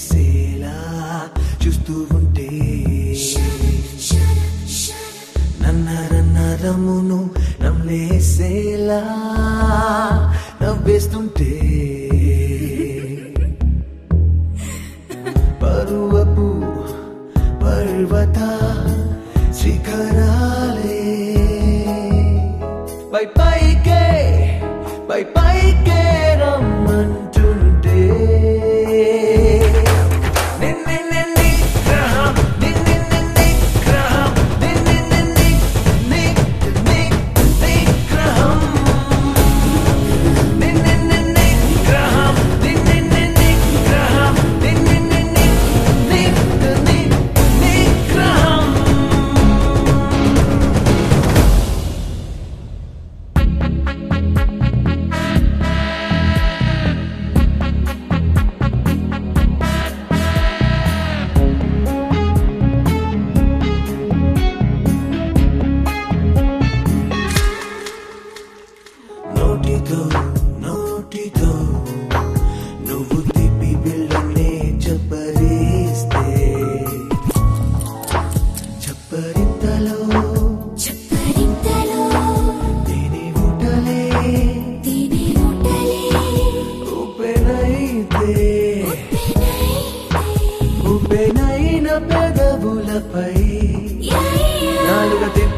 నమ్మేసేలా చూస్తూ ఉంటే నన్నరన్నరమును నమ్మేసేలా నవ్వేస్తుంటే పరువపు పర్వత శిఖరాలే పై పైకే పై పైకే రమ్మంటుంటే నిన్ను నిన్ను గ్రహం నిన్ను నిన్ను గ్రహం నిన్ను నిన్ను నీ నీ నీ గ్రహం నిన్ను నిన్ను గ్రహం నిన్ను నిన్ను గ్రహం నిన్ను నిన్ను నీ నీ నీ గ్రహం నోటితో నోటితో నువ్వు తిప్పి బిళ్ళనే చెప్పరిస్తే చెప్పరింతలో చప్పరింతలో దీని ఊటలే తినే ముట్టలే ఉపెనైతే ఉపెనైన పెదవులపై నాలుగ